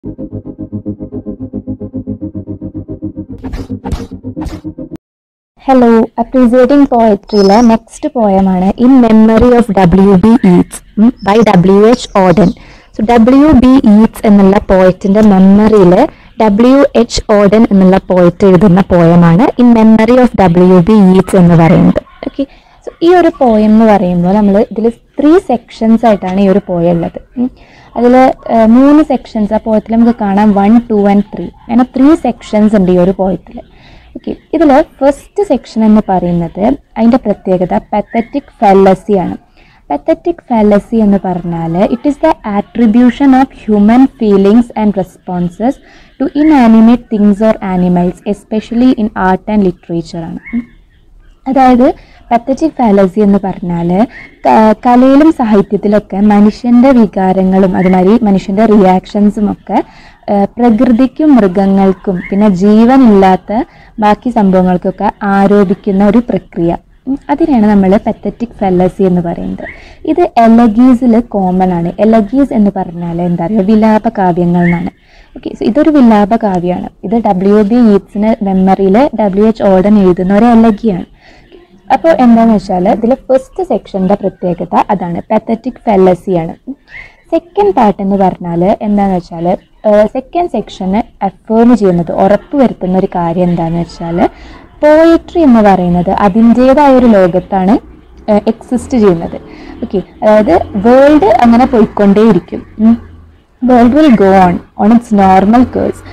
Hello appreciating പോയട്രിയിലെ next പോയമാണ് in memory of W B Yeats by W H Auden so W B Yeats എന്നുള്ള പോയറ്റിന്റെ മെമ്മറിയിൽ W H Auden എന്നുള്ള poet എഴുതുന്ന പോയമാണ് in memory of W B Yeats എന്ന് പറയുന്നത് ഓക്കെ സോ ഈ ഒരു പോയം എന്ന് പറയുമ്പോൾ നമ്മൾ ഇതിൽ ത്രീ സെക്ഷൻസ് ആയിട്ടാണ് ഈ ഒരു പോയം ഉള്ളത് അതിൽ മൂന്ന് സെക്ഷൻസ് ആ പോയത്തിൽ നമുക്ക് കാണാം വൺ ടു ആൻഡ് ത്രീ അങ്ങനെ ത്രീ സെക്ഷൻസ് ഉണ്ട് ഈ ഒരു പോയത്തിൽ ഓക്കെ ഇതിൽ ഫസ്റ്റ് സെക്ഷൻ എന്ന് പറയുന്നത് അതിൻ്റെ പ്രത്യേകത പത്തറ്റിക് ഫാലസി ആണ് പത്തറ്റിക് ഫാലസി എന്ന് പറഞ്ഞാൽ it is the attribution of human feelings and responses to inanimate things or animals especially in art and literature ആണ് ഉം. അതായത് പത്തറ്റിക് ഫാലസി എന്ന് പറഞ്ഞാൽ കലയിലും സാഹിത്യത്തിലൊക്കെ മനുഷ്യൻ്റെ വികാരങ്ങളും അതുമാതിരി മനുഷ്യൻ്റെ റിയാക്ഷൻസും ഒക്കെ ആ, പ്രകൃതിക്കും മൃഗങ്ങൾക്കും പിന്നെ ജീവനില്ലാത്ത ബാക്കി സംഭവങ്ങൾക്കൊക്കെ ആരോപിക്കുന്ന ഒരു പ്രക്രിയ ഉം, അതിനെയാണ് നമ്മൾ പത്തറ്റിക് ഫെല്ലസി എന്ന് പറയുന്നത് ഇത് എലഗീസിൽ കോമൺ ആണ് എലഗീസ് എന്ന് പറഞ്ഞാൽ എന്താ പറയുക വിലാപ കാവ്യങ്ങൾ എന്നാണ് ഓക്കെ ഇതൊരു വിലാപ കാവ്യമാണ് ഇത് ഡബ്ല്യു ബി ഈറ്റ്സിന് മെമ്മറിയിൽ ഡബ്ല്യു എച്ച് ഓർഡൻ എഴുതുന്ന ഒരു എലഗിയാണ് അപ്പോൾ എന്താണെന്ന് വെച്ചാൽ ഇതിൽ ഫസ്റ്റ് സെക്ഷൻ്റെ പ്രത്യേകത അതാണ് പത്തറ്റിക് ഫെല്ലസിയാണ് സെക്കൻഡ് പാർട്ട് എന്ന് പറഞ്ഞാൽ എന്താണെന്ന് വെച്ചാൽ സെക്കൻഡ് സെക്ഷന് അഫേം ചെയ്യുന്നത് ഉറപ്പ് വരുത്തുന്ന ഒരു കാര്യം എന്താണെന്ന് വെച്ചാൽ പോയട്രി എന്ന് പറയുന്നത് അതിൻ്റേതായ ഒരു ലോകത്താണ് എക്സിസ്റ്റ് ചെയ്യുന്നത് ഓക്കെ അതായത് വേൾഡ് അങ്ങനെ പോയിക്കൊണ്ടേയിരിക്കും ഉം. World will go on on its normal course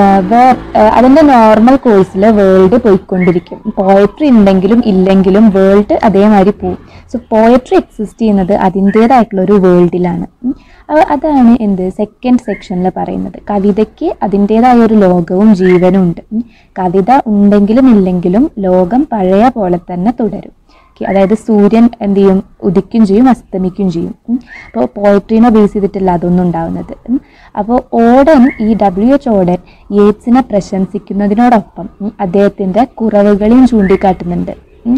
അതിൻ്റെ നോർമൽ കോഴ്സിൽ വേൾഡ് പോയിക്കൊണ്ടിരിക്കും പോയട്രി ഉണ്ടെങ്കിലും ഇല്ലെങ്കിലും വേൾഡ് അതേമാതിരി പോവും സോ പോയട്രി എക്സിസ്റ്റ് ചെയ്യുന്നത് അതിൻ്റേതായിട്ടുള്ള ഒരു വേൾഡിലാണ് ഉം. അപ്പൊ അതാണ് എന്ത് സെക്കൻഡ് സെക്ഷനിൽ പറയുന്നത് കവിതയ്ക്ക് അതിൻ്റേതായ ഒരു ലോകവും ജീവനും ഉണ്ട് ഉം. കവിത ഉണ്ടെങ്കിലും ഇല്ലെങ്കിലും ലോകം പഴയ പോലെ തന്നെ തുടരും Okay, അതായത് സൂര്യൻ എന്ത് ചെയ്യും ഉദിക്കും ചെയ്യും അസ്തമിക്കും ചെയ്യും അപ്പോൾ പോയട്രീനെ ബേസ് ചെയ്തിട്ടല്ല അതൊന്നും ഉണ്ടാവുന്നത് അപ്പോൾ ഓഡൻ ഈ ഡബ്ല്യു എച്ച് ഓഡൻ യേറ്റ്സിനെ പ്രശംസിക്കുന്നതിനോടൊപ്പം ഉം, അദ്ദേഹത്തിൻ്റെ കുറവുകളെയും ചൂണ്ടിക്കാട്ടുന്നുണ്ട്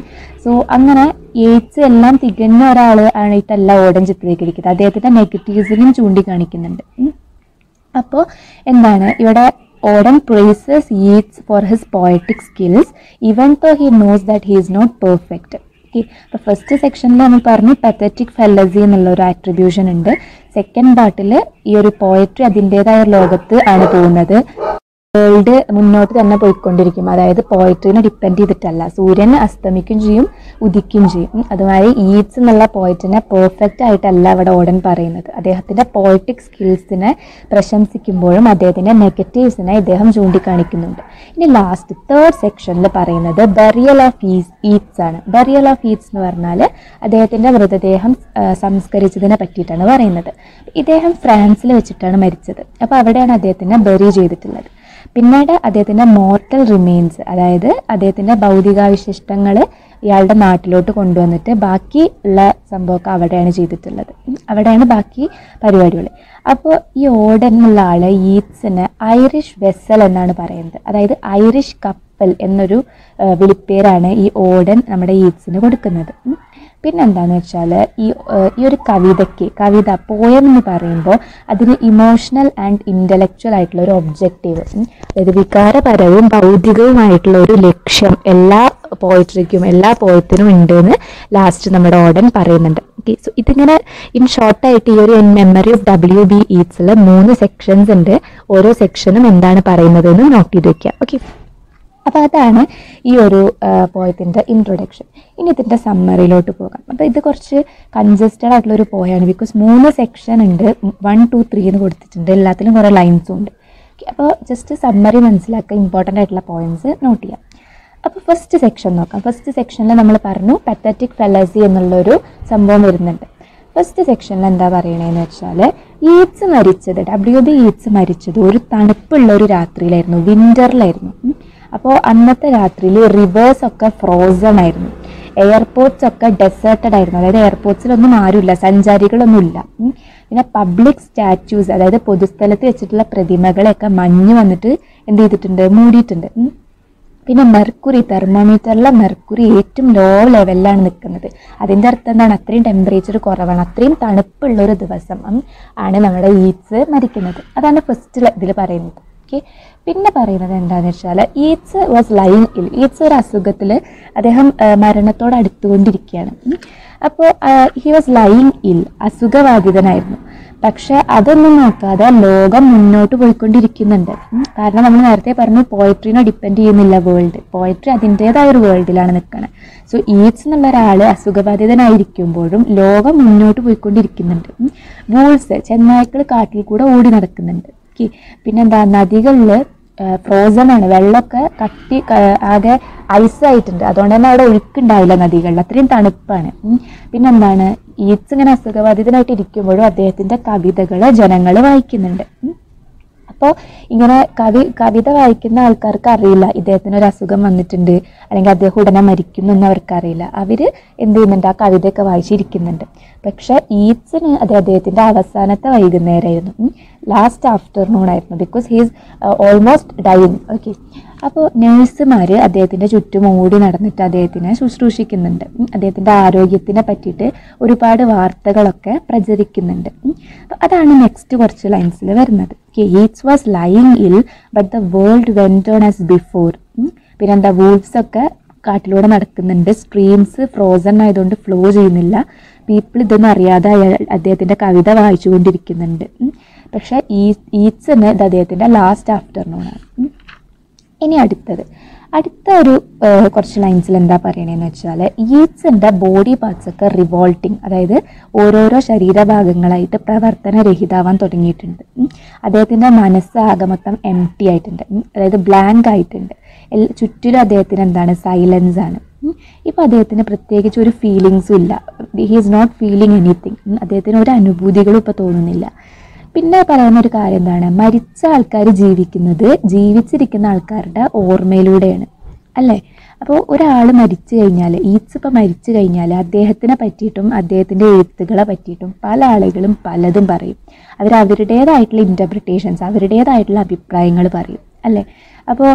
സോ അങ്ങനെ യേറ്റ്സ് എല്ലാം തികഞ്ഞ ഒരാൾ ആയിട്ടല്ല ഓഡൻ ചിത്രീകരിക്കുന്നത് അദ്ദേഹത്തിൻ്റെ നെഗറ്റീവ്സിനെയും ചൂണ്ടിക്കാണിക്കുന്നുണ്ട് ഉം. അപ്പോൾ എന്താണ് ഇവിടെ Auden praises Yeats for his poetic skills even though he knows that he is not perfect okay അപ്പോൾ ഫസ്റ്റ് സെക്ഷനിൽ നമ്മൾ പറഞ്ഞു പത്തറ്റിക് ഫെല്ലസി എന്നുള്ള ഒരു ആട്രിബ്യൂഷൻ ഉണ്ട് സെക്കൻഡ് പാർട്ടിൽ ഈ ഒരു പോയട്രി അതിൻ്റെതായ ലോകത്ത് ആണ് പോകുന്നത് വേൾഡ് മുന്നോട്ട് തന്നെ പോയിക്കൊണ്ടിരിക്കും അതായത് പോയട്രീനെ ഡിപ്പെൻഡ് ചെയ്തിട്ടല്ല സൂര്യൻ അസ്തമിക്കും ചെയ്യും ഉദിക്കും ചെയ്യും ഉം. അതുമാതിരി ഈറ്റ്സ് എന്നുള്ള പോയറ്റിനെ പെർഫെക്റ്റ് ആയിട്ടല്ല അവിടെ ഓടൻ പറയുന്നത് അദ്ദേഹത്തിൻ്റെ പോയറ്റിക് സ്കിൽസിനെ പ്രശംസിക്കുമ്പോഴും അദ്ദേഹത്തിൻ്റെ നെഗറ്റീവ്സിനെ ഇദ്ദേഹം ചൂണ്ടിക്കാണിക്കുന്നുണ്ട് ഇനി ലാസ്റ്റ് തേർഡ് സെക്ഷനിൽ പറയുന്നത് ബറിയൽ ഓഫ് ഈസ് ഈറ്റ്സ് ആണ് ബറിയൽ ഓഫ് ഈറ്റ്സ് എന്ന് പറഞ്ഞാൽ അദ്ദേഹത്തിൻ്റെ മൃതദേഹം ആ, സംസ്കരിച്ചതിനെ പറ്റിയിട്ടാണ് പറയുന്നത് ഇദ്ദേഹം ഫ്രാൻസിൽ വെച്ചിട്ടാണ് മരിച്ചത് അപ്പോൾ അവിടെയാണ് അദ്ദേഹത്തിനെ ബറി ചെയ്തിട്ടുള്ളത് പിന്നീട് അദ്ദേഹത്തിൻ്റെ മോർട്ടൽ റിമെയിൻസ് അതായത് അദ്ദേഹത്തിൻ്റെ ഭൗതികാവശിഷ്ടങ്ങൾ ഇയാളുടെ നാട്ടിലോട്ട് കൊണ്ടുവന്നിട്ട് ബാക്കി ഉള്ള സംഭവമൊക്കെ അവിടെയാണ് ചെയ്തിട്ടുള്ളത് ഉം. അവിടെയാണ് ബാക്കി പരിപാടികൾ അപ്പോൾ ഈ ഓഡൻ എന്നുള്ള ആൾ ഈറ്റ്സിന് ഐറിഷ് വെസൽ എന്നാണ് പറയുന്നത് അതായത് ഐറിഷ് കപ്പൽ എന്നൊരു ആ, വിളിപ്പേരാണ് ഈ ഓഡൻ നമ്മുടെ ഈറ്റ്സിന് കൊടുക്കുന്നത് ഉം. പിന്നെന്താന്ന് വെച്ചാൽ ഈ ഏഹ്, ഈ ഒരു കവിതയ്ക്ക് കവിത പോയം എന്ന് പറയുമ്പോൾ അതിന് ഇമോഷണൽ ആൻഡ് ഇൻ്റലക്ച്വൽ ആയിട്ടുള്ള ഒരു ഒബ്ജക്റ്റീവ് അതായത് വികാരപരവും ഭൗതികവുമായിട്ടുള്ള ഒരു ലക്ഷ്യം എല്ലാ പോയട്രിക്കും എല്ലാ പോയത്തിനും ഉണ്ട് എന്ന് ലാസ്റ്റ് നമ്മുടെ ഓഡൻ പറയുന്നുണ്ട് ഓക്കെ സോ ഇതിങ്ങനെ ഇൻ ഷോർട്ടായിട്ട് ഈ ഒരു മെമ്മറി ഓഫ് ഡബ്ല്യു ബി ഈറ്റ്സിൽ മൂന്ന് സെക്ഷൻസ് ഉണ്ട് ഓരോ സെക്ഷനും എന്താണ് പറയുന്നത് എന്ന് നോട്ട് ചെയ്ത് വെക്കുക ഓക്കെ അപ്പോൾ അതാണ് ഈ ഒരു പോയത്തിൻ്റെ ഇൻട്രൊഡക്ഷൻ ഇനി ഇതിൻ്റെ സമ്മറിയിലോട്ട് പോകാം അപ്പോൾ ഇത് കുറച്ച് കൺജസ്റ്റഡ് ആയിട്ടുള്ള ഒരു പോയാണ് ബിക്കോസ് മൂന്ന് സെക്ഷൻ ഉണ്ട് വൺ ടു ത്രീ എന്ന് കൊടുത്തിട്ടുണ്ട് എല്ലാത്തിലും കുറേ ലൈൻസും ഉണ്ട് അപ്പോൾ ജസ്റ്റ് സമ്മറി മനസ്സിലാക്കുക ഇമ്പോർട്ടൻ്റ് ആയിട്ടുള്ള പോയിന്റ്സ് നോട്ട് ചെയ്യാം അപ്പോൾ ഫസ്റ്റ് സെക്ഷൻ നോക്കാം ഫസ്റ്റ് സെക്ഷനിൽ നമ്മൾ പറഞ്ഞു പത്തറ്റിക് ഫെലസി എന്നുള്ളൊരു സംഭവം വരുന്നുണ്ട് ഫസ്റ്റ് സെക്ഷനിൽ എന്താ പറയണതെന്ന് വെച്ചാൽ ഈറ്റ്സ് മരിച്ചത് ഡബ്ല്യു ബി ഈറ്റ്സ് മരിച്ചത് ഒരു തണുപ്പുള്ള ഒരു രാത്രിയിലായിരുന്നു വിൻ്ററിലായിരുന്നു അപ്പോൾ അന്നത്തെ രാത്രിയിൽ റിവേഴ്സ് ഒക്കെ ഫ്രോസൺ ആയിരുന്നു എയർപോർട്ട്സ് ഒക്കെ ഡെസേർട്ടഡ് ആയിരുന്നു അതായത് എയർപോർട്ട്സിലൊന്നും ആരുമില്ല സഞ്ചാരികളൊന്നും ഇല്ല ഉം. പിന്നെ പബ്ലിക് സ്റ്റാച്യൂസ് അതായത് പൊതുസ്ഥലത്ത് വെച്ചിട്ടുള്ള പ്രതിമകളെയൊക്കെ മഞ്ഞ് വന്നിട്ട് എന്ത് ചെയ്തിട്ടുണ്ട് മൂടിയിട്ടുണ്ട് ഉം. പിന്നെ മെർക്കുറി തെർമോമീറ്ററിലെ മെർക്കുറി ഏറ്റവും ലോ ലെവലിലാണ് നിൽക്കുന്നത് അതിൻ്റെ അർത്ഥം എന്താണ് അത്രയും ടെമ്പറേച്ചർ കുറവാണ് അത്രയും തണുപ്പുള്ള ഒരു ദിവസം ഉം, ആണ് നമ്മുടെ ഈറ്റ്സ് മരിക്കുന്നത് അതാണ് ഫസ്റ്റ് ഇതിൽ പറയുന്നത് ഓക്കെ പിന്നെ പറയുന്നത് എന്താണെന്ന് വെച്ചാൽ Yeats was lying ill Yeats ഒരു അസുഖത്തിൽ അദ്ദേഹം ആ, മരണത്തോട് അടുത്തുകൊണ്ടിരിക്കുകയാണ് അപ്പോൾ ഹി വാസ് ലൈങ് ഇൽ അസുഖബാധിതനായിരുന്നു പക്ഷെ അതൊന്നും നോക്കാതെ ലോകം മുന്നോട്ട് പോയിക്കൊണ്ടിരിക്കുന്നുണ്ട് ഉം. കാരണം നമ്മൾ നേരത്തെ പറഞ്ഞു പോയട്രീനെ ഡിപ്പെൻഡ് ചെയ്യുന്നില്ല വേൾഡ് പോയട്രി അതിൻ്റെതായ ഒരു വേൾഡിലാണ് നിൽക്കുന്നത് സോ ഈറ്റ്സ് എന്നുള്ള ഒരാൾ അസുഖബാധിതനായിരിക്കുമ്പോഴും ലോകം മുന്നോട്ട് പോയിക്കൊണ്ടിരിക്കുന്നുണ്ട് വൂൾസ് ചെന്നായ്ക്കൾ കാട്ടിൽ കൂടെ ഓടി നടക്കുന്നുണ്ട് ഓക്കെ പിന്നെന്താ നദികളിൽ ഫ്രോസൺ ആണ് വെള്ളമൊക്കെ കട്ടി ക- ആകെ ഐസ് ആയിട്ടുണ്ട് അതുകൊണ്ട് തന്നെ അവിടെ ഒഴുക്കുണ്ടാവില്ല നദികളിൽ അത്രയും തണുപ്പാണ് ഉം. പിന്നെന്താണ് ഈറ്റ്സ് ഇങ്ങനെ അസുഖബാധിതനായിട്ട് ഇരിക്കുമ്പോഴും അദ്ദേഹത്തിന്റെ കവിതകൾ ജനങ്ങൾ വായിക്കുന്നുണ്ട് ഉം. അപ്പോൾ ഇങ്ങനെ കവി കവിത വായിക്കുന്ന ആൾക്കാർക്ക് അറിയില്ല ഇദ്ദേഹത്തിന് ഒരു അസുഖം വന്നിട്ടുണ്ട് അല്ലെങ്കിൽ അദ്ദേഹം ഉടനെ മരിക്കുന്നു എന്ന് അവർക്ക് അറിയില്ല അവർ എന്ത് ചെയ്യുന്നുണ്ട് ആ കവിതയൊക്കെ വായിച്ചിരിക്കുന്നുണ്ട് പക്ഷെ ഈറ്റ്സിന് അത് അദ്ദേഹത്തിന്റെ അവസാനത്തെ വൈകുന്നേരമായിരുന്നു ലാസ്റ്റ് ആഫ്റ്റർനൂൺ ആയിരുന്നു because he's almost dying okay അപ്പോൾ നേഴ്സുമാർ അദ്ദേഹത്തിൻ്റെ ചുറ്റും ഓടി നടന്നിട്ട് അദ്ദേഹത്തിനെ ശുശ്രൂഷിക്കുന്നുണ്ട് ഉം. അദ്ദേഹത്തിൻ്റെ ആരോഗ്യത്തിനെ പറ്റിയിട്ട് ഒരുപാട് വാർത്തകളൊക്കെ പ്രചരിക്കുന്നുണ്ട് ഉം. അപ്പൊ അതാണ് നെക്സ്റ്റ് കുറച്ച് ലൈൻസിൽ വരുന്നത് Yeats was lying ill but the world went on as before പിന്നെ എന്താ വൂൾസ് ഒക്കെ കാട്ടിലൂടെ നടക്കുന്നുണ്ട് സ്ട്രീംസ് ഫ്രോസൺ ആയതുകൊണ്ട് ഫ്ലോ ചെയ്യുന്നില്ല പീപ്പിൾ ഇതൊന്നും അറിയാതെ അയാൾ അദ്ദേഹത്തിൻ്റെ കവിത വായിച്ചുകൊണ്ടിരിക്കുന്നുണ്ട് ഉം. പക്ഷേ ഈ ഈറ്റ്സിന് ഇത് അദ്ദേഹത്തിൻ്റെ ലാസ്റ്റ് ആഫ്റ്റർനൂണാണ് ഉം. ഇനി അടുത്തത് അടുത്ത ഒരു ഏഹ്, കുറച്ച് ലൈൻസിൽ എന്താ പറയണതെന്ന് വെച്ചാൽ ഈറ്റ്സിൻ്റെ ബോഡി പാർട്സ് ഒക്കെ റിവോൾട്ടിങ് അതായത് ഓരോരോ ശരീരഭാഗങ്ങളായിട്ട് പ്രവർത്തനരഹിതാവാൻ തുടങ്ങിയിട്ടുണ്ട് ഉം. അദ്ദേഹത്തിൻ്റെ മനസ്സ് ആകെ മൊത്തം എം ടി ആയിട്ടുണ്ട് ഉം. അതായത് ബ്ലാങ്ക് ആയിട്ടുണ്ട് എൽ- ചുറ്റിലും അദ്ദേഹത്തിന് എന്താണ് സൈലൻസ് ആണ് ഉം. ഇപ്പൊ അദ്ദേഹത്തിന് പ്രത്യേകിച്ച് ഒരു ഫീലിങ്സും ഇല്ല he is not feeling anything അദ്ദേഹത്തിന് ഒരു അനുഭൂതികളും ഇപ്പൊ തോന്നുന്നില്ല പിന്നെ പറയുന്ന ഒരു കാര്യം എന്താണ് മരിച്ച ആൾക്കാർ ജീവിക്കുന്നത് ജീവിച്ചിരിക്കുന്ന ആൾക്കാരുടെ ഓർമ്മയിലൂടെയാണ് അല്ലേ അപ്പോൾ ഒരാൾ മരിച്ചു കഴിഞ്ഞാൽ ഈറ്റ്സ് ഇപ്പം മരിച്ചു കഴിഞ്ഞാൽ അദ്ദേഹത്തിനെ പറ്റിയിട്ടും അദ്ദേഹത്തിൻ്റെ എഴുത്തുകളെ പറ്റിയിട്ടും പല ആളുകളും പലതും പറയും അവർ അവരുടേതായിട്ടുള്ള ഇൻ്റർപ്രിട്ടേഷൻസ് അവരുടേതായിട്ടുള്ള അഭിപ്രായങ്ങൾ പറയും അല്ലേ അപ്പോൾ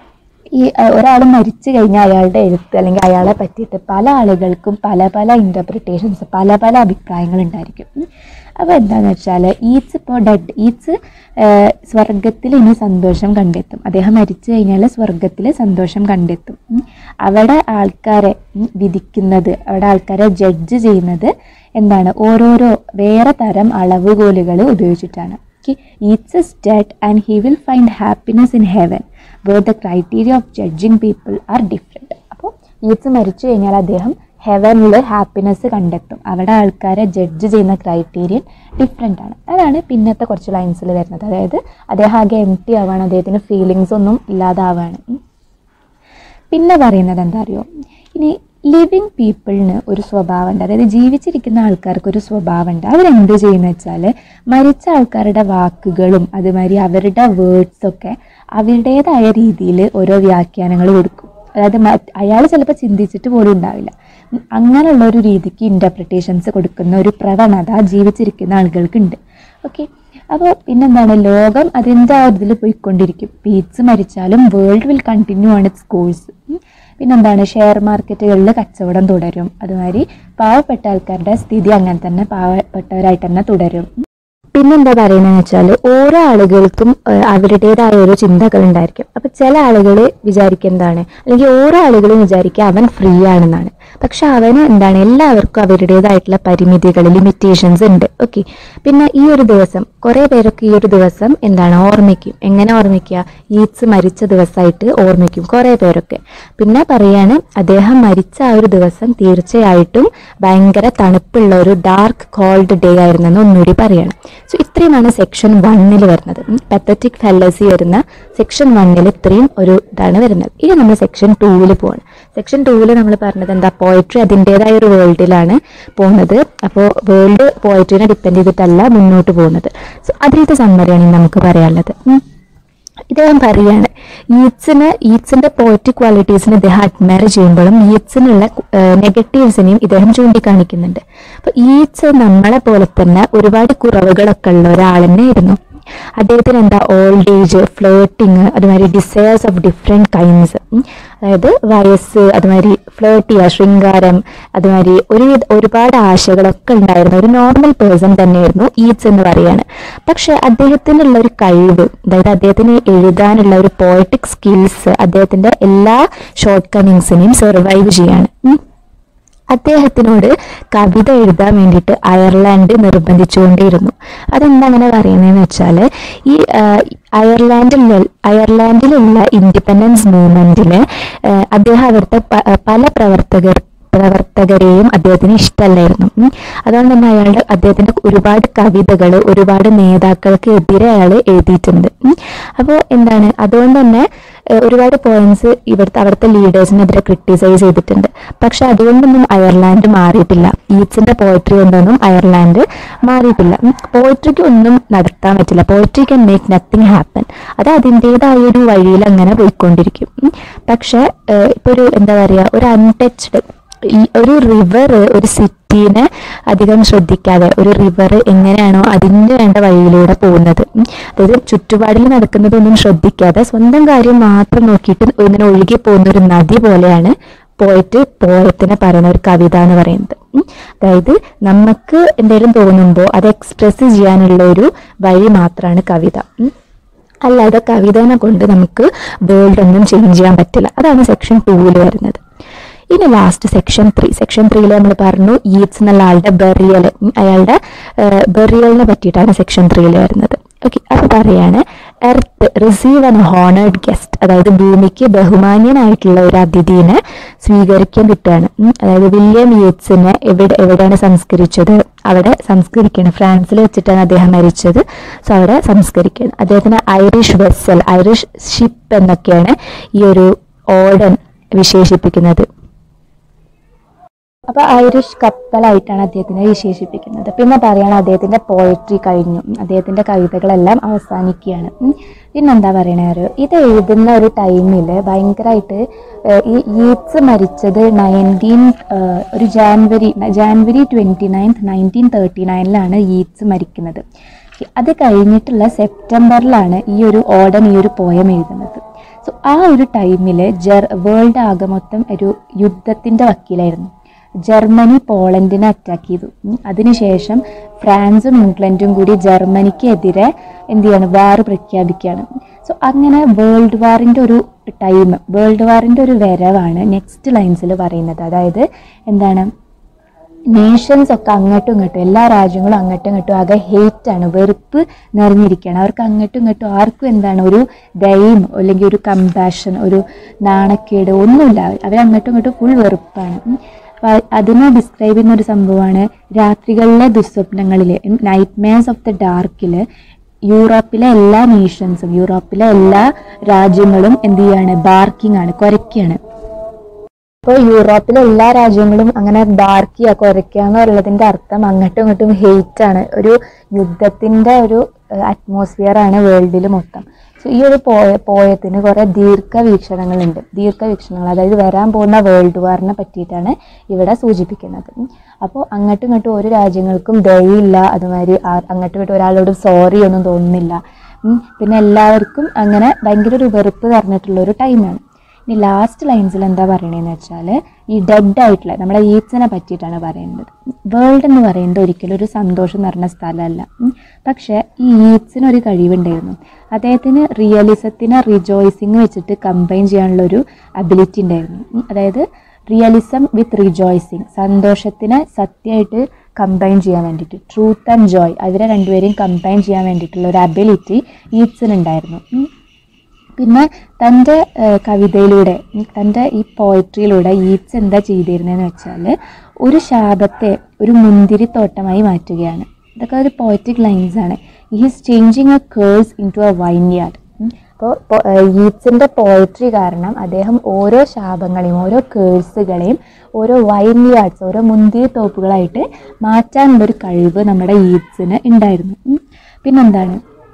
ഈ ഒരാൾ മരിച്ചു കഴിഞ്ഞാൽ അയാളുടെ എഴുത്ത് അല്ലെങ്കിൽ അയാളെ പറ്റിയിട്ട് പല ആളുകൾക്കും പല പല ഇൻ്റർപ്രിട്ടേഷൻസ് പല പല അഭിപ്രായങ്ങൾ ഉണ്ടായിരിക്കും ഉം. അപ്പോൾ എന്താണെന്ന് വെച്ചാൽ ഈറ്റ്സ് ഇപ്പോൾ ഡെഡ് ഈറ്റ്സ് സ്വർഗത്തിൽ ഇനി സന്തോഷം കണ്ടെത്തും അദ്ദേഹം മരിച്ചു കഴിഞ്ഞാൽ സ്വർഗത്തിൽ സന്തോഷം കണ്ടെത്തും ഉം. അവിടെ ആൾക്കാരെ ഉം, വിധിക്കുന്നത് അവിടെ ആൾക്കാരെ ജഡ്ജ് ചെയ്യുന്നത് എന്താണ് ഓരോരോ വേറെ തരം അളവുകോലുകൾ ഉപയോഗിച്ചിട്ടാണ് Yeats is dead and he will find happiness in heaven where the criteria of judging people are different അപ്പോൾ ഈറ്റ്സ് മരിച്ചു കഴിഞ്ഞാൽ അദ്ദേഹം ഹെവനിൽ ഹാപ്പിനെസ് കണ്ടെത്തും അവിടെ ആൾക്കാരെ ജഡ്ജ് ചെയ്യുന്ന ക്രൈറ്റീരിയൻ ഡിഫറെൻ്റ് ആണ് അതാണ് പിന്നത്തെ കുറച്ച് ലൈൻസിൽ വരുന്നത് അതായത് അദ്ദേഹം ആകെ എം ടി ആവാണ് അദ്ദേഹത്തിന് ഫീലിങ്സ് ഒന്നും ഇല്ലാതാവാണ് ഉം. പിന്നെ പറയുന്നത് എന്താ അറിയോ ഇനി ലിവിങ് പീപ്പിളിന് ഒരു സ്വഭാവമുണ്ട് അതായത് ജീവിച്ചിരിക്കുന്ന ആൾക്കാർക്ക് ഒരു സ്വഭാവമുണ്ട് അവരെന്ത് ചെയ്യുന്ന വെച്ചാൽ മരിച്ച ആൾക്കാരുടെ വാക്കുകളും അതുമാതിരി അവരുടെ വേർഡ്സൊക്കെ അവരുടേതായ രീതിയിൽ ഓരോ വ്യാഖ്യാനങ്ങൾ കൊടുക്കും അതായത് അയാൾ ചിലപ്പോൾ ചിന്തിച്ചിട്ട് പോലും ഉണ്ടാവില്ല ഉം, അങ്ങനെയുള്ള ഒരു രീതിക്ക് ഇൻ്റർപ്രിട്ടേഷൻസ് കൊടുക്കുന്ന ഒരു പ്രവണത ജീവിച്ചിരിക്കുന്ന ആളുകൾക്കുണ്ട് ഓക്കെ അപ്പോൾ പിന്നെന്താണ് ലോകം അതിൻ്റെ ആ ഇതിൽ പോയിക്കൊണ്ടിരിക്കും പീറ്റ്സ് മരിച്ചാലും വേൾഡ് വിൽ കണ്ടിന്യൂ ആണ് ഇറ്റ്സ് കോഴ്സ് പിന്നെന്താണ് ഷെയർ മാർക്കറ്റുകളിൽ കച്ചവടം തുടരും അതുമാതിരി പാവപ്പെട്ട ആൾക്കാരുടെ സ്ഥിതി അങ്ങനെ തന്നെ പാവപ്പെട്ടവരായിട്ട് തന്നെ തുടരും പിന്നെന്താ പറയുന്നതെന്ന് വെച്ചാൽ ഓരോ ആളുകൾക്കും ഏഹ്, അവരുടേതായ ഓരോ ചിന്തകൾ ഉണ്ടായിരിക്കും അപ്പൊ ചില ആളുകൾ വിചാരിക്കുന്നതാണ് അല്ലെങ്കിൽ ഓരോ ആളുകളും വിചാരിക്കുക അവൻ ഫ്രീ ആണെന്നാണ് പക്ഷെ അവന് എന്താണ് എല്ലാവർക്കും അവരുടേതായിട്ടുള്ള പരിമിതികൾ ലിമിറ്റേഷൻസ് ഉണ്ട് ഓക്കെ പിന്നെ ഈ ഒരു ദിവസം കുറെ പേരൊക്കെ ഈ ഒരു ദിവസം എന്താണ് ഓർമ്മിക്കും എങ്ങനെ ഓർമ്മിക്കുക ഈറ്റ്സ് മരിച്ച ദിവസമായിട്ട് ഓർമ്മിക്കും കുറെ പേരൊക്കെ പിന്നെ പറയാണ് അദ്ദേഹം മരിച്ച ആ ഒരു ദിവസം തീർച്ചയായിട്ടും ഭയങ്കര തണുപ്പുള്ള ഒരു ഡാർക്ക് കോൾഡ് ഡേ ആയിരുന്നെന്ന് ഒന്നുകൂടി പറയാണ് സോ ഇത്രയുമാണ് സെക്ഷൻ വണ്ണിൽ വരുന്നത് പത്തറ്റിക് ഫെല്ലസി വരുന്ന സെക്ഷൻ വണ്ണിൽ ഇത്രയും ഒരു ഇതാണ് വരുന്നത് ഇനി നമ്മൾ സെക്ഷൻ ടൂവിൽ പോവാണ് സെക്ഷൻ ടൂവിൽ നമ്മൾ പറഞ്ഞത് എന്താ പോയട്രി അതിൻ്റെതായ ഒരു വേൾഡിലാണ് പോകുന്നത് അപ്പോൾ വേൾഡ് പോയട്രിനെ ഡിപ്പെൻഡ് ചെയ്തിട്ടല്ല മുന്നോട്ട് പോകുന്നത് സോ അതിലത്തെ സമ്മറിയാണ് ഇനി നമുക്ക് പറയാനുള്ളത് ഉം. ഇദ്ദേഹം പറയാണ് ഈറ്റ്സിന് ഈറ്റ്സിന്റെ പോയറ്റിക് ക്വാളിറ്റീസിനെ ഇദ്ദേഹം അഡ്മയർ ചെയ്യുമ്പോഴും ഈറ്റ്സിനുള്ള നെഗറ്റീവ്സിനെയും ഇദ്ദേഹം ചൂണ്ടിക്കാണിക്കുന്നുണ്ട് അപ്പൊ ഈറ്റ്സ് നമ്മളെ പോലെ തന്നെ ഒരുപാട് കുറവുകളൊക്കെ ഉള്ള ഒരാൾ തന്നെയായിരുന്നു അദ്ദേഹത്തിന് എന്താ ഓൾഡ് ഏജ് ഫ്ലേട്ടിങ് അതുമാതിരി ഡിസയേഴ്സ് ഓഫ് ഡിഫറെൻറ്റ് കൈൻഡ്സ് അതായത് വയസ്സ് അതുമാതിരി ഫ്ലേട്ട് ചെയ്യുക ശൃംഗാരം അതുമാതിരി ഒരു ഒരുപാട് ആശകളൊക്കെ ഉണ്ടായിരുന്ന ഒരു നോർമൽ പേഴ്സൺ തന്നെയായിരുന്നു ഈറ്റ്സ് എന്ന് പറയാണ് പക്ഷെ അദ്ദേഹത്തിനുള്ള ഒരു കഴിവ് അതായത് അദ്ദേഹത്തിന് എഴുതാനുള്ള ഒരു പോയറ്റിക് സ്കിൽസ് അദ്ദേഹത്തിന്റെ എല്ലാ ഷോർട്ട് കമ്മിങ്സിനെയും സർവൈവ് ചെയ്യാണ് ഉം. അദ്ദേഹത്തിനോട് കവിത എഴുതാൻ വേണ്ടിയിട്ട് അയർലാൻഡ് നിർബന്ധിച്ചുകൊണ്ടേയിരുന്നു അതെന്താ അങ്ങനെ പറയുന്നതെന്ന് വെച്ചാൽ ഈ ആ, അയർലാൻഡിൽ അയർലാൻഡിലുള്ള ഇൻഡിപെൻഡൻസ് മൂവ്മെന്റിൽ അദ്ദേഹം അവിടുത്തെ പ- പല പ്രവർത്തകർ പ്രവർത്തകരെയും അദ്ദേഹത്തിന് ഇഷ്ടമല്ലായിരുന്നു ഉം. അതുകൊണ്ട് തന്നെ അയാളുടെ അദ്ദേഹത്തിന്റെ ഒരുപാട് കവിതകൾ ഒരുപാട് നേതാക്കൾക്ക് എതിരെ അയാൾ എഴുതിയിട്ടുണ്ട് അപ്പോൾ എന്താണ് അതുകൊണ്ട് തന്നെ ഏഹ്, ഒരുപാട് പോയിന്റ്സ് ഇവിടുത്തെ അവിടുത്തെ ലീഡേഴ്സിനെതിരെ ക്രിട്ടിസൈസ് ചെയ്തിട്ടുണ്ട് പക്ഷെ അതുകൊണ്ടൊന്നും അയർലാൻഡ് മാറിയിട്ടില്ല ഈറ്റ്സിന്റെ പോയട്രി കൊണ്ടൊന്നും അയർലാൻഡ് മാറിയിട്ടില്ല പോയട്രിക്ക് ഒന്നും നടത്താൻ പറ്റില്ല poetry can make nothing happen അത് അതിൻ്റെതായ ഒരു വഴിയിൽ അങ്ങനെ പോയിക്കൊണ്ടിരിക്കും ഉം. പക്ഷെ ഏഹ്, ഇപ്പൊ ഒരു എന്താ പറയാ ഒരു അൺടച്ച്ഡ് ഈ ഒരു റിവർ ഒരു സിറ്റീനെ അധികം ശ്രദ്ധിക്കാതെ ഒരു റിവർ എങ്ങനെയാണോ അതിന് വേണ്ട വഴിയിലൂടെ പോകുന്നത് ഉം. അതായത് ചുറ്റുപാടിൽ നടക്കുന്നതൊന്നും ശ്രദ്ധിക്കാതെ സ്വന്തം കാര്യം മാത്രം നോക്കിയിട്ട് ഇങ്ങനെ ഒഴുകി പോകുന്ന ഒരു നദി പോലെയാണ് പോയിട്ട് പോയത്തിനെ പറയുന്ന ഒരു കവിത എന്ന് പറയുന്നത് ഉം. അതായത് നമുക്ക് എന്തെങ്കിലും തോന്നുമ്പോൾ അത് എക്സ്പ്രസ് ചെയ്യാനുള്ള ഒരു വഴി മാത്രമാണ് കവിത ഉം. അല്ലാതെ കവിതനെ കൊണ്ട് നമുക്ക് വേൾഡ് ഒന്നും ചേഞ്ച് ചെയ്യാൻ പറ്റില്ല അതാണ് സെക്ഷൻ ടൂവിൽ വരുന്നത് ഇനി ലാസ്റ്റ് സെക്ഷൻ ത്രീ സെക്ഷൻ ത്രീയിൽ നമ്മൾ പറഞ്ഞു ഈറ്റ്സ് എന്നുള്ള ആളുടെ ബെറിയൽ അയാളുടെ ബെറിയലിനെ പറ്റിയിട്ടാണ് സെക്ഷൻ ത്രീയിൽ വരുന്നത് ഓക്കെ അപ്പൊ പറയാണ് earth receive an honoured guest അതായത് ഭൂമിക്ക് ബഹുമാന്യനായിട്ടുള്ള ഒരു അതിഥിനെ സ്വീകരിക്കാൻ കിട്ടുകയാണ് ഉം. അതായത് വില്യം യേറ്റ്സിനെ എവിടെ എവിടെയാണ് സംസ്കരിച്ചത് അവിടെ സംസ്കരിക്കുകയാണ് ഫ്രാൻസിൽ വെച്ചിട്ടാണ് അദ്ദേഹം മരിച്ചത് സോ അവിടെ സംസ്കരിക്കുകയാണ് അദ്ദേഹത്തിന് ഐറിഷ് വെസൽ ഐറിഷ് ഷിപ്പ് എന്നൊക്കെയാണ് ഈ ഒരു ഓടൻ വിശേഷിപ്പിക്കുന്നത് അപ്പൊ ഐറിഷ് കപ്പലായിട്ടാണ് അദ്ദേഹത്തിനെ വിശേഷിപ്പിക്കുന്നത് പിന്നെ പറയാണ് അദ്ദേഹത്തിന്റെ പോയട്രി കഴിഞ്ഞു ഉം, അദ്ദേഹത്തിന്റെ കവിതകളെല്ലാം അവസാനിക്കുകയാണ് ഉം. പിന്നെന്താ പറയണേ അറിയോ ഇത് എഴുതുന്ന ഒരു ടൈമിൽ ഭയങ്കരമായിട്ട് ഈ ഈറ്റ്സ് മരിച്ചത് നയൻറ്റീൻ ഒരു January January twenty ninth nineteen thirty നയനിലാണ് ഈറ്റ്സ് മരിക്കുന്നത് അത് കഴിഞ്ഞിട്ടുള്ള സെപ്റ്റംബറിലാണ് ഈ ഒരു ഓടൻ ഈ ഒരു പോയം എഴുതുന്നത് സോ ആ ഒരു ടൈമിൽ ജർ വേൾഡ് ആകെ മൊത്തം ഒരു യുദ്ധത്തിന്റെ വക്കീലായിരുന്നു ജർമ്മനി പോളണ്ടിനെ അറ്റാക്ക് ചെയ്തു ഉം. അതിനുശേഷം ഫ്രാൻസും ഇംഗ്ലണ്ടും കൂടി ജർമ്മനിക്ക് എതിരെ എന്ത് ചെയ്യാണ് വാർ പ്രഖ്യാപിക്കുകയാണ് സോ അങ്ങനെ വേൾഡ് വാറിന്റെ ഒരു ടൈം വേൾഡ് വാറിന്റെ ഒരു വരവാണ് നെക്സ്റ്റ് ലൈൻസിൽ പറയുന്നത് അതായത് എന്താണ് നേഷൻസ് ഒക്കെ അങ്ങോട്ടും ഇങ്ങോട്ടും എല്ലാ രാജ്യങ്ങളും അങ്ങോട്ടും ഇങ്ങോട്ടും ആകെ ഹേറ്റ് ആണ് വെറുപ്പ് നിറഞ്ഞിരിക്കുകയാണ് അവർക്ക് അങ്ങോട്ടും ഇങ്ങോട്ടും ആർക്കും എന്താണ് ഒരു ദയം അല്ലെങ്കിൽ ഒരു കമ്പാഷൻ ഒരു നാണക്കേട് ഒന്നുമില്ല അവർ അങ്ങോട്ടും ഇങ്ങോട്ടും ഫുൾ വെറുപ്പാണ് ഉം. അപ്പൊ അതിനെ ഡിസ്ക്രൈബ് ചെയ്യുന്ന ഒരു സംഭവമാണ് രാത്രികളിലെ ദുസ്വപ്നങ്ങളിൽ നൈറ്റ് മേഴ്സ് ഓഫ് ദ ഡാർക്കില് യൂറോപ്പിലെ എല്ലാ നേഷൻസും യൂറോപ്പിലെ എല്ലാ രാജ്യങ്ങളും എന്ത് ചെയ്യാണ് ബാർക്കിംഗ് ആണ് കുരയ്ക്കാണ് ഇപ്പോൾ യൂറോപ്പിലെ എല്ലാ രാജ്യങ്ങളും അങ്ങനെ ബാർക്കിയ കുറയ്ക്കുക എന്ന് പറയുന്നതിന്റെ അർത്ഥം അങ്ങോട്ടും ഇങ്ങോട്ടും ഹെയ്റ്റ് ആണ് ഒരു യുദ്ധത്തിന്റെ ഒരു അറ്റ്മോസ്ഫിയർ ആണ് വേൾഡിൽ മൊത്തം സോ ഈ ഒരു പോയ പോയത്തിന് കുറെ ദീർഘവീക്ഷണങ്ങളുണ്ട് ദീർഘവീക്ഷണങ്ങൾ അതായത് വരാൻ പോകുന്ന വേൾഡ് വാറിനെ പറ്റിയിട്ടാണ് ഇവിടെ സൂചിപ്പിക്കുന്നത് അപ്പോൾ അങ്ങോട്ടും ഇങ്ങോട്ടും ഒരു രാജ്യങ്ങൾക്കും ദയയില്ല അതുമാതിരി ആ- അങ്ങോട്ടും ഇങ്ങോട്ടും ഒരാളോട് സോറി ഒന്നും തോന്നുന്നില്ല ഉം. പിന്നെ എല്ലാവർക്കും അങ്ങനെ ഭയങ്കര ഒരു വെറുപ്പ് നിറഞ്ഞിട്ടുള്ള ഒരു ടൈമാണ് ഇനി ലാസ്റ്റ് ലൈൻസിൽ എന്താ പറയണതെന്ന് വെച്ചാൽ ഈ ഡെഡ് ആയിട്ടുള്ള നമ്മുടെ ഈറ്റ്സിനെ പറ്റിയിട്ടാണ് പറയുന്നത് വേൾഡ് എന്ന് പറയുന്നത് ഒരിക്കലും ഒരു സന്തോഷം നിറഞ്ഞ സ്ഥലമല്ല ഉം. പക്ഷേ ഈ ഈറ്റ്സിന് ഒരു കഴിവുണ്ടായിരുന്നു അദ്ദേഹത്തിന് റിയലിസത്തിനെ റിജോയ്സിങ് വെച്ചിട്ട് കമ്പൈൻ ചെയ്യാനുള്ള ഒരു അബിലിറ്റി ഉണ്ടായിരുന്നു ഉം. അതായത് റിയലിസം വിത്ത് റിജോയ്സിങ് സന്തോഷത്തിനെ സത്യമായിട്ട് കമ്പൈൻ ചെയ്യാൻ വേണ്ടിയിട്ട് ട്രൂത്ത് ആൻഡ് ജോയ് അവരെ രണ്ടുപേരെയും കമ്പൈൻ ചെയ്യാൻ വേണ്ടിയിട്ടുള്ള ഒരു അബിലിറ്റി ഈറ്റ്സിന് ഉണ്ടായിരുന്നു ഉം. പിന്നെ തൻ്റെ ഏഹ്, കവിതയിലൂടെ ഉം, തൻ്റെ ഈ പോയട്രിയിലൂടെ ഈറ്റ്സ് എന്താ ചെയ്തിരുന്നതെന്ന് വെച്ചാൽ ഒരു ശാപത്തെ ഒരു മുന്തിരിത്തോട്ടമായി മാറ്റുകയാണ് ഇതൊക്കെ ഒരു പോയറ്റിക് ലൈൻസ് ആണ് is changing a curse into a vineyard അപ്പോൾ ഈറ്റ്സിൻ്റെ പോയട്രി കാരണം അദ്ദേഹം ഓരോ ശാപങ്ങളെയും ഓരോ കേഴ്സുകളെയും ഓരോ വൈൻ യാർഡ്സ് ഓരോ മുന്തിരി തോപ്പുകളായിട്ട് മാറ്റാനുള്ളൊരു കഴിവ് നമ്മുടെ ഈറ്റ്സിന് ഉണ്ടായിരുന്നു ഉം. പിന്നെന്താണ്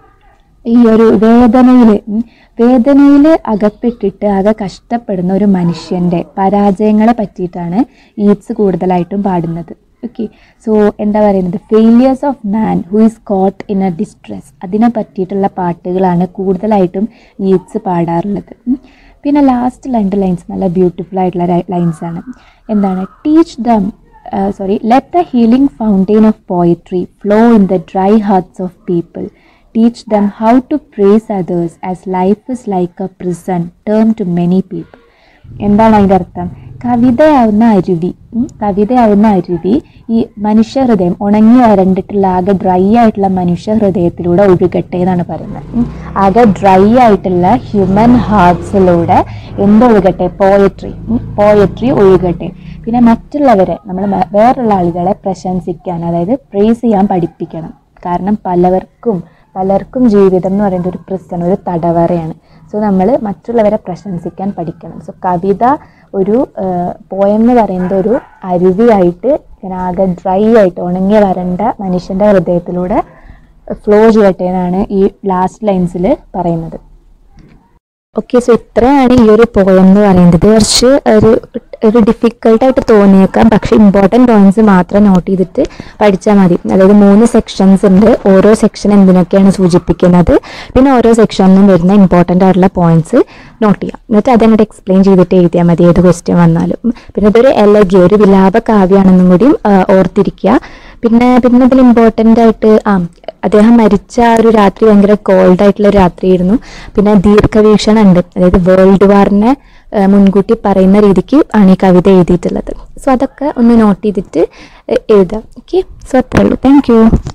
ഈ ഒരു വേദനയിൽ വേദനയിൽ അകപ്പെട്ടിട്ട് ആകെ കഷ്ടപ്പെടുന്ന ഒരു മനുഷ്യന്റെ പരാജയങ്ങളെ പറ്റിയിട്ടാണ് ഈറ്റ്സ് കൂടുതലായിട്ടും പാടുന്നത് ഓക്കെ സോ എന്താ പറയുന്നത് failures of man who is caught in a distress അതിനെ പറ്റിയിട്ടുള്ള പാട്ടുകളാണ് കൂടുതലായിട്ടും ഈറ്റ്സ് പാടാറുള്ളത് ഉം. പിന്നെ ലാസ്റ്റ് രണ്ട് ലൈൻസ് നല്ല ബ്യൂട്ടിഫുൾ ആയിട്ടുള്ള ലൈൻസ് ആണ് എന്താണ് teach them sorry let the healing fountain of poetry flow in the dry hearts of people teach them how to praise others as life is like a prison term to many people എന്താണ് അതിൻ്റെ അർത്ഥം കവിതയാവുന്ന അരുവി ഉം, കവിതയാവുന്ന അരുവി ഈ മനുഷ്യ ഹൃദയം ഉണങ്ങി വരണ്ടിട്ടുള്ള ആകെ ഡ്രൈ ആയിട്ടുള്ള മനുഷ്യ ഹൃദയത്തിലൂടെ ഒഴുകട്ടെ എന്നാണ് പറയുന്നത് ഉം. ആകെ ഡ്രൈ ആയിട്ടുള്ള ഹ്യൂമൻ ഹാർട്സിലൂടെ എന്തൊഴുകട്ടെ പോയട്രി പോയട്രി ഒഴുകട്ടെ പിന്നെ മറ്റുള്ളവരെ നമ്മൾ വേറുള്ള ആളുകളെ പ്രശംസിക്കാൻ അതായത് പ്രേസ് ചെയ്യാൻ പഠിപ്പിക്കണം കാരണം പലവർക്കും പലർക്കും ജീവിതം എന്ന് പറയുന്നത് ഒരു പ്രശ്നം ഒരു തടവറയാണ് സോ നമ്മൾ മറ്റുള്ളവരെ പ്രശംസിക്കാൻ പഠിക്കണം സോ കവിത ഒരു പോയം എന്ന് പറയുന്നത് ഒരു അരുവിയായിട്ട് ഇങ്ങനെ ആകെ ഡ്രൈ ആയിട്ട് ഉണങ്ങി വരേണ്ട മനുഷ്യൻ്റെ ഹൃദയത്തിലൂടെ ഫ്ലോ ചെയ്യട്ടെ എന്നാണ് ഈ ലാസ്റ്റ് ലൈൻസിൽ പറയുന്നത് ഓക്കെ സോ ഇത്രയാണ് ഈ ഒരു പോയം എന്ന് പറയുന്നത് കുറച്ച് ഒരു ഒരു ഡിഫിക്കൽട്ടായിട്ട് തോന്നിയേക്കാം പക്ഷെ ഇമ്പോർട്ടൻറ്റ് പോയിന്റ്സ് മാത്രം നോട്ട് ചെയ്തിട്ട് പഠിച്ചാൽ മതി അതായത് മൂന്ന് സെക്ഷൻസ് ഉണ്ട് ഓരോ സെക്ഷൻ എന്തിനൊക്കെയാണ് സൂചിപ്പിക്കുന്നത് പിന്നെ ഓരോ സെക്ഷനിലും വരുന്ന ഇമ്പോർട്ടൻ്റ് ആയിട്ടുള്ള പോയിന്റ്സ് നോട്ട് ചെയ്യാം എന്നിട്ട് അതങ്ങോട്ട് എക്സ്പ്ലെയിൻ ചെയ്തിട്ട് എഴുതിയാൽ മതി ഏത് ക്വസ്റ്റ്യൻ വന്നാലും ഉം. പിന്നെ ഇതൊരു എലഗി ഒരു വിലാപ കാവ്യാണെന്നും കൂടിയും ആ, ഓർത്തിരിക്കുക പിന്നെ പിന്നെ ഇതിൽ ഇമ്പോർട്ടൻ്റ് ആയിട്ട് ആ അദ്ദേഹം മരിച്ച ആ ഒരു രാത്രി ഭയങ്കര കോൾഡ് ആയിട്ടുള്ള ഒരു രാത്രിയായിരുന്നു പിന്നെ ദീർഘവീക്ഷണം ഉണ്ട് അതായത് വേൾഡ് വാറിനെ ആ, മുൻകൂട്ടി പറയുന്ന രീതിക്ക് ആണ് ഈ കവിത എഴുതിയിട്ടുള്ളത് സോ അതൊക്കെ ഒന്ന് നോട്ട് ചെയ്തിട്ട് എ- എഴുതാം ഓക്കെ സോ അത്രേ ഉള്ളൂ താങ്ക് യു